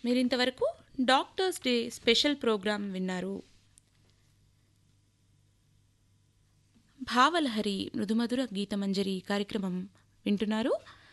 మీరింతవరకు doctors day special programme విన్నారు భావలహరి మృదుమధుర గీతమంజరి కార్యక్రమం వింటున్నారు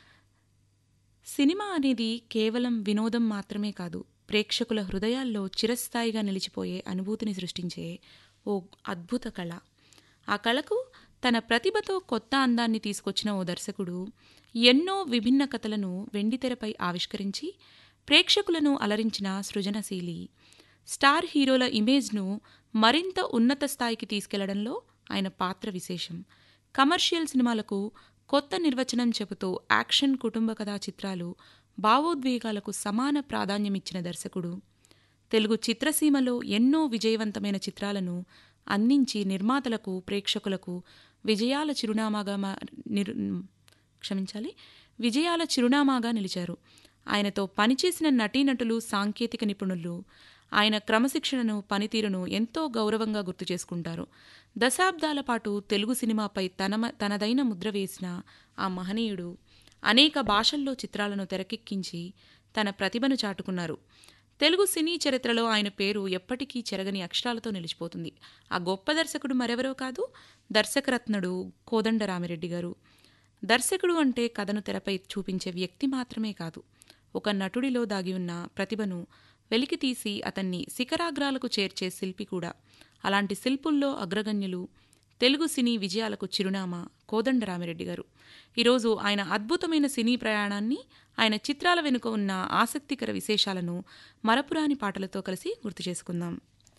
సినిమా అనేది కేవలం వినోదం మాత్రమే కాదు ప్రేక్షకుల హృదయాల్లో చిరస్థాయిగా నిలిచిపోయే అనుభూతిని సృష్టించే ఓ అద్భుత కళ ఆ కళకు తన ప్రతిభతో కొత్త అందాన్ని తీసుకొచ్చిన ఓ దర్శకుడు ఎన్నో విభిన్న కథలను వెండితెరపై ఆవిష్కరించి ప్రేక్షకులను అలరించిన సృజనశీలి స్టార్ హీరోల ఇమేజ్ను మరింత ఉన్నత స్థాయికి తీసుకెళ్లడంలో ఆయన పాత్ర విశేషం కమర్షియల్ సినిమాలకు కొత్త నిర్వచనం చెబుతూ యాక్షన్ కుటుంబ కథా చిత్రాలు భావోద్వేగాలకు సమాన ప్రాధాన్యమిచ్చిన దర్శకుడు తెలుగు చిత్రసీమలో ఎన్నో విజయవంతమైన చిత్రాలను అందించి నిర్మాతలకు ప్రేక్షకులకు విజయాల చిరునామాగా మా నిరు క్షమించాలి విజయాల చిరునామాగా నిలిచారు ఆయనతో పనిచేసిన నటీనటులు సాంకేతిక నిపుణులు ఆయన క్రమశిక్షణను పనితీరును ఎంతో గౌరవంగా గుర్తు చేసుకుంటారు దశాబ్దాల పాటు తెలుగు సినిమాపై తన తనదైన ముద్ర వేసిన ఆ మహనీయుడు అనేక భాషల్లో చిత్రాలను తెరకెక్కించి తన ప్రతిభను చాటుకున్నారు తెలుగు సినీ చరిత్రలో ఆయన పేరు ఎప్పటికీ చెరగని అక్షరాలతో నిలిచిపోతుంది ఆ గొప్ప దర్శకుడు మరెవరో కాదు దర్శకరత్నుడు కోదండరామిరెడ్డి గారు దర్శకుడు అంటే కథను తెరపై చూపించే వ్యక్తి మాత్రమే కాదు ఒక నటుడిలో దాగి ఉన్న ప్రతిభను వెలికితీసి అతన్ని శిఖరాగ్రాలకు చేర్చే శిల్పి కూడా అలాంటి శిల్పుల్లో అగ్రగణ్యులు తెలుగు సినీ విజయాలకు చిరునామా కోదండరామిరెడ్డి గారు ఈరోజు ఆయన అద్భుతమైన సినీ ప్రయాణాన్ని ఆయన చిత్రాల వెనుక ఉన్న ఆసక్తికర విశేషాలను మరపురాని పాటలతో కలిసి గుర్తు చేసుకుందాం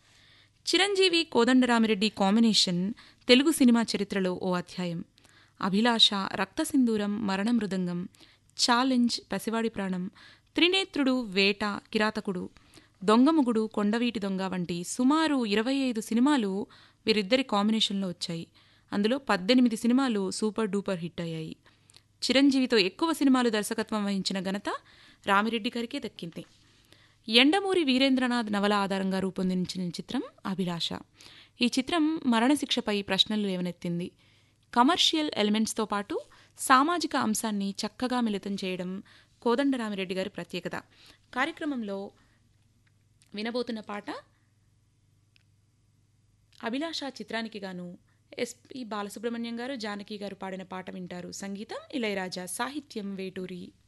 చిరంజీవి కోదండరామిరెడ్డి కాంబినేషన్ తెలుగు సినిమా చరిత్రలో ఓ అధ్యాయం అభిలాష రక్తసింధూరం మరణ మృదంగం ఛాలెంజ్ పసివాడి ప్రాణం త్రినేత్రుడు వేట కిరాతకుడు దొంగముగుడు కొండవీటి దొంగ వంటి సుమారు ఇరవై ఐదు సినిమాలు వీరిద్దరి కాంబినేషన్లో వచ్చాయి అందులో పద్దెనిమిది సినిమాలు సూపర్ డూపర్ హిట్ అయ్యాయి చిరంజీవితో ఎక్కువ సినిమాలు దర్శకత్వం వహించిన ఘనత రామిరెడ్డి గారికే దక్కింది ఎండమూరి వీరేంద్రనాథ్ నవల ఆధారంగా రూపొందించిన చిత్రం అభిలాష ఈ చిత్రం మరణశిక్షపై ప్రశ్నలు లేవనెత్తింది కమర్షియల్ ఎలిమెంట్స్తో పాటు సామాజిక అంశాన్ని చక్కగా మిళితం చేయడం కోదండరామిరెడ్డి గారి ప్రత్యేకత కార్యక్రమంలో వినబోతున్న పాట అభిలాష చిత్రానికి గాను ఎస్పి బాలసుబ్రహ్మణ్యం గారు జానకి గారు పాడిన పాట వింటారు సంగీతం ఇళయరాజా సాహిత్యం వేటూరి